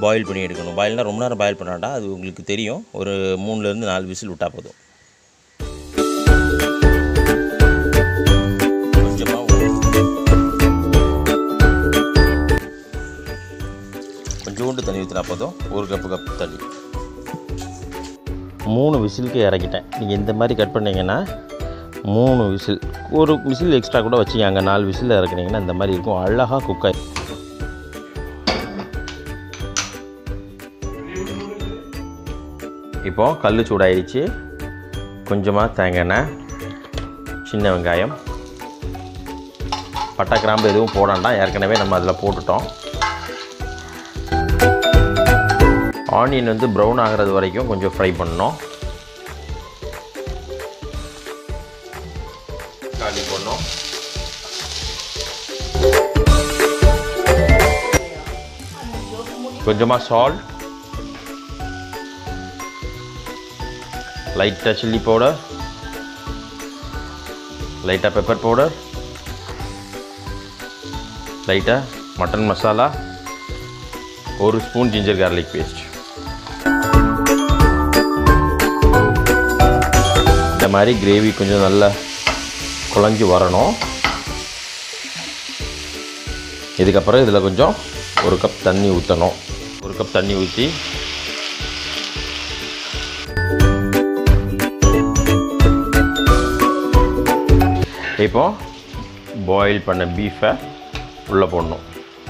boil பண்ணி எடுக்கணும் பாயில்னால் ரொம்ப நேரம் பாயில் பண்ணாண்டா அது உங்களுக்கு தெரியும் ஒரு மூணுலேருந்து நாலு விசில் விட்டால் போதும் கொஞ்சமாக கொஞ்சோண்டு தண்ணி ஊற்றினா போதும் ஒரு கப்பு கப் தண்ணி மூணு விசிலுக்கு இறக்கிட்டேன் நீங்கள் இந்த மாதிரி கட் பண்ணீங்கன்னா மூணு விசில் ஒரு விசில் எக்ஸ்ட்ரா கூட வச்சுங்க அங்கே நாலு விசில் இறக்குனீங்கன்னா இந்த மாதிரி இருக்கும் அழகாக குக் ஆகி இப்போது கல் சூடாயிடுச்சு கொஞ்சமாக தேங்காய் எண்ணெய் சின்ன வெங்காயம் பட்டை கிராம்பு எதுவும் போடாண்டாம் ஏற்கனவே நம்ம அதில் போட்டுட்டோம் ஆனியன் வந்து ப்ரௌன் ஆகிறது வரைக்கும் கொஞ்சம் ஃப்ரை பண்ணணும் காலி பண்ணோம் கொஞ்சமாக சால்ட் லைட்டாக சில்லி பவுடர் லைட்டாக பெப்பர் பவுடர் லைட்டாக மட்டன் மசாலா ஒரு ஸ்பூன் ஜிஞ்சர் கார்லிக் பேஸ்ட் இந்த மாதிரி கிரேவி கொஞ்சம் நல்லா குழஞ்சி வரணும் இதுக்கப்புறம் இதில் கொஞ்சம் ஒரு கப் தண்ணி ஊற்றணும் ஒரு கப் தண்ணி ஊற்றி இப்போ பாயில் பண்ண பீஃபை உள்ளே போடணும்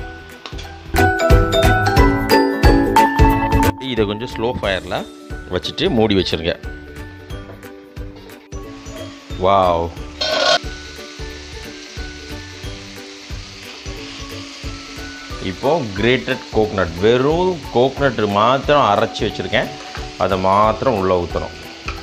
இதை கொஞ்சம் ஸ்லோ ஃபயரில் வச்சுட்டு மூடி வச்சுருங்க வாவ் இப்போ கிரேட்டட் கோக்னட் வெறும் கோக்னட் மாத்திரம் அரைச்சி வச்சுருக்கேன் அதை மாத்திரம் உள்ளே ஊற்றணும்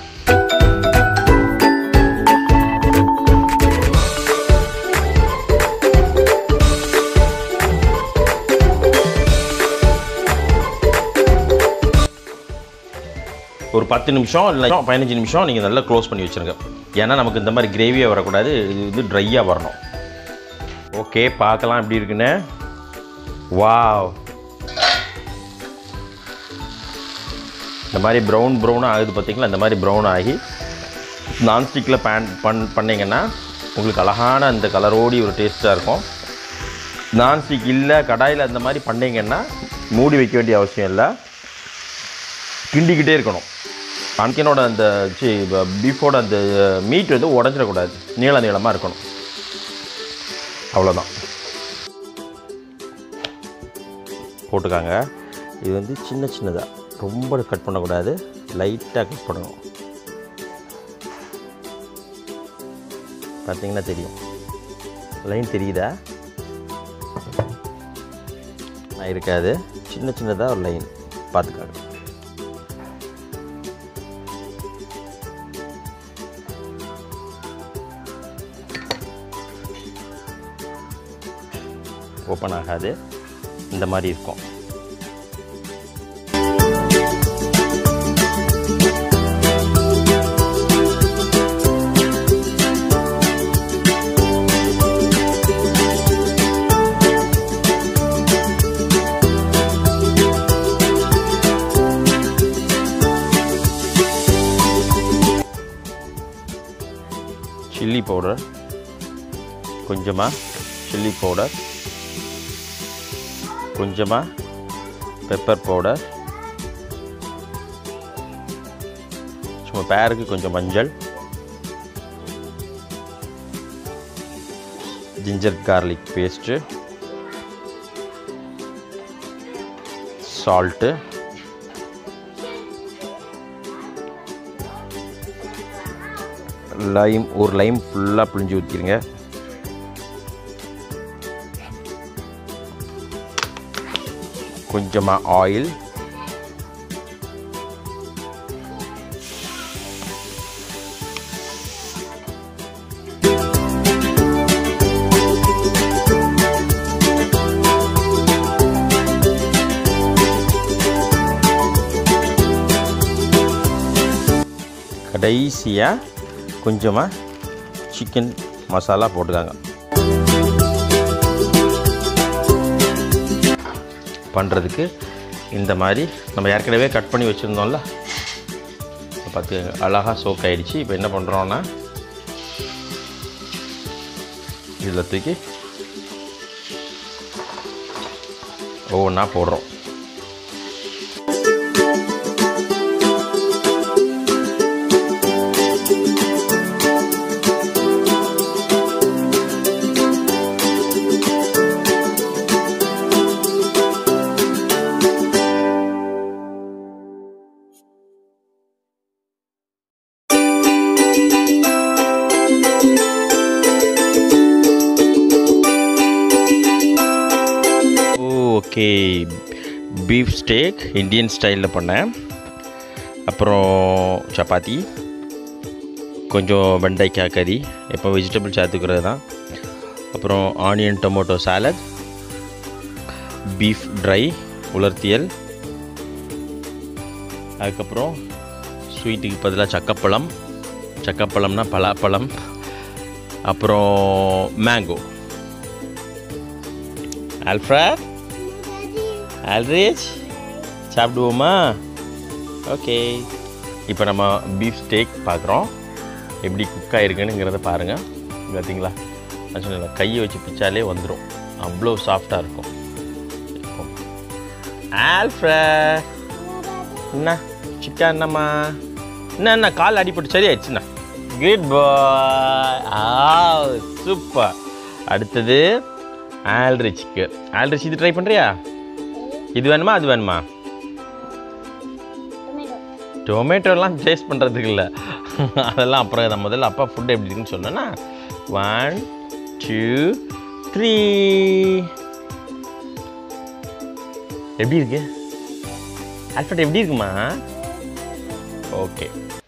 ஒரு பத்து நிமிஷம் இல்லை பதினஞ்சு நிமிஷம் நீங்கள் நல்லா க்ளோஸ் பண்ணி வச்சுருங்க ஏன்னா நமக்கு இந்த மாதிரி கிரேவியாக வரக்கூடாது இது வந்து ட்ரையாக வரணும் ஓகே பார்க்கலாம் எப்படி இருக்குன்னு வாவ் இந்த மாதிரி ப்ரௌன் ப்ரௌனாக ஆகுது பார்த்தீங்களா இந்த மாதிரி ப்ரௌன் ஆகி நான்ஸ்டிக்கில் பேன் பண் பண்ணிங்கன்னா உங்களுக்கு அழகான அந்த கலரோடி ஒரு டேஸ்ட்டாக இருக்கும் நான்ஸ்டிக் இல்லை கடாயில் அந்த மாதிரி பண்ணிங்கன்னா மூடி வைக்க வேண்டிய அவசியம் இல்லை கிண்டிக்கிட்டே இருக்கணும் அன்கனோட அந்த சி பீஃபோட அந்த மீட் வந்து உடஞ்சிடக்கூடாது நீள நீளமாக இருக்கணும் அவ்வளோதான் போட்டுக்காங்க இது வந்து சின்ன சின்னதாக ரொம்ப கட் பண்ணக்கூடாது லைட்டாக கட் பண்ணணும் பார்த்தீங்கன்னா தெரியும் லைன் தெரியுதா நான் இருக்காது சின்ன சின்னதாக ஒரு லைன் பார்த்துக்காங்க ஓப்பன் ஆகாது இந்த மாதிரி இருக்கும் சில்லி பவுடர் கொஞ்சமாக சில்லி பவுடர் கொஞ்சமாக பெப்பர் பவுடர் சும்மா பேருக்கு கொஞ்சம் மஞ்சள் ginger garlic paste salt lime ஒரு லைம் ஃபுல்லாக புழிஞ்சு ஊற்றிடுங்க கொஞ்சமாக ஆயில் கடைசியாக கொஞ்சமாக சிக்கன் மசாலா போட்டுக்காங்க பண்ணுறதுக்கு இந்த மாதிரி நம்ம ஏற்கனவே கட் பண்ணி வச்சுருந்தோம்ல பார்த்துக்கோங்க அழகாக சோக் ஆயிடுச்சு இப்போ என்ன பண்ணுறோன்னா இதில் தூக்கி ஒவ்வொன்றா போடுறோம் ஓகே பீஃப் ஸ்டேக் இந்தியன் ஸ்டைலில் பண்ணேன் அப்புறம் சப்பாத்தி கொஞ்சம் வெண்டைக்காய் கறி எப்போ வெஜிடபிள் சேர்த்துக்கிறது தான் அப்புறம் onion tomato salad beef dry உலர்த்தியல் அதுக்கப்புறம் ஸ்வீட்டுக்கு பதிலாக சக்கப்பழம் சக்கப்பழம்னா பலாப்பழம் அப்புறம் மேங்கோ ஆல்ஃப்ரட் ஆல்ரேஜ் சாப்பிடுவோமா ஓகே இப்போ நம்ம பீஃப் ஸ்டேக் பார்க்குறோம் எப்படி குக் ஆகிருக்குனுங்கிறத பாருங்கள் பார்த்தீங்களா நான் சொன்னேன் கையை வச்சு பிச்சாலே வந்துடும் அவ்வளோ சாஃப்டாக இருக்கும் ஆல்ஃப்ரட் என்ன சிக்கா என்னம்மா என்ன என்ன கால் அடிபட்டு சரியாயிடுச்சுண்ணா குட் பாய் ஆ சூப்பர் அடுத்தது ஆல்ரிச்சுக்கு ஆல்ரிச் இது ட்ரை பண்ணுறியா இது வேணுமா அது வேணுமா டொமேட்டோலாம் டேஸ்ட் பண்ணுறதுக்கு இல்லை அதெல்லாம் அப்புறம் நான் முதல்ல அப்பா ஃபுட் எப்படி இருக்குன்னு சொன்னேன்னா ஒன் டூ த்ரீ எப்படி இருக்கு ஆல்ஃபர்ட் எப்படி இருக்குமா ஓகே